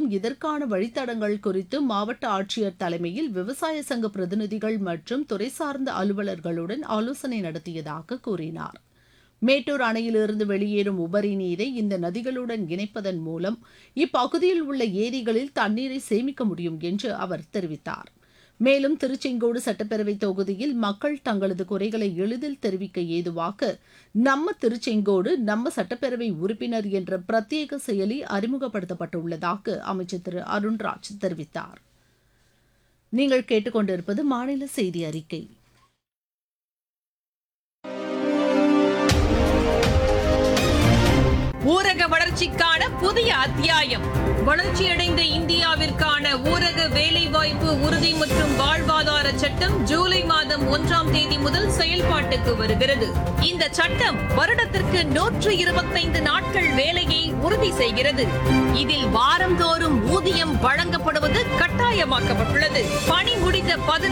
மற்றும் இதற்கான வழித்தடங்கள் குறித்து மாவட்ட ஆட்சியர் தலைமையில் விவசாய சங்க பிரதிநிதிகள் மற்றும் துறை சார்ந்த அலுவலர்களுடன் ஆலோசனை நடத்தியதாக கூறினார் மேட்டூர் அணையிலிருந்து வெளியேறும் உபரி நீரை இந்த நதிகளுடன் இணைப்பதன் மூலம் இப்பகுதியில் உள்ள ஏரிகளில் தண்ணீரை சேமிக்க முடியும் என்று அவர் தெரிவித்தார் மேலும் திருச்செங்கோடு சட்டப்பேரவை தொகுதியில் மக்கள் தங்களது குறைகளை எளிதில் தெரிவிக்க ஏதுவாக நம்ம திருச்செங்கோடு நம்ம சட்டப்பேரவை உறுப்பினர் என்ற பிரத்யேக செயலி அறிமுகப்படுத்தப்பட்டுள்ளதாக அமைச்சர் திரு அருண்ராஜ் தெரிவித்தார் நீங்கள் கேட்டுக்கொண்டிருப்பது மாநில செய்தி அறிக்கை ஊரக வளர்ச்சிக்கான புதிய அத்தியாயம் வளர்ச்சியடைந்த இந்தியாவிற்கான ஊரக வேலைவாய்ப்பு உறுதி மற்றும் வாழ்வாதார சட்டம் ஜூலை மாதம் ஒன்றாம் தேதி முதல் செயல்பாட்டுக்கு வருகிறது இந்த சட்டம் வருடத்திற்கு நூற்று இருபத்தைந்து நாட்கள் வேலையை உறுதி செய்கிறது இதில் வாரந்தோறும் ஊதியம் வழங்கப்படுவது கட்டாயமாக்கப்பட்டுள்ளது பணி முடிந்த பதினைந்து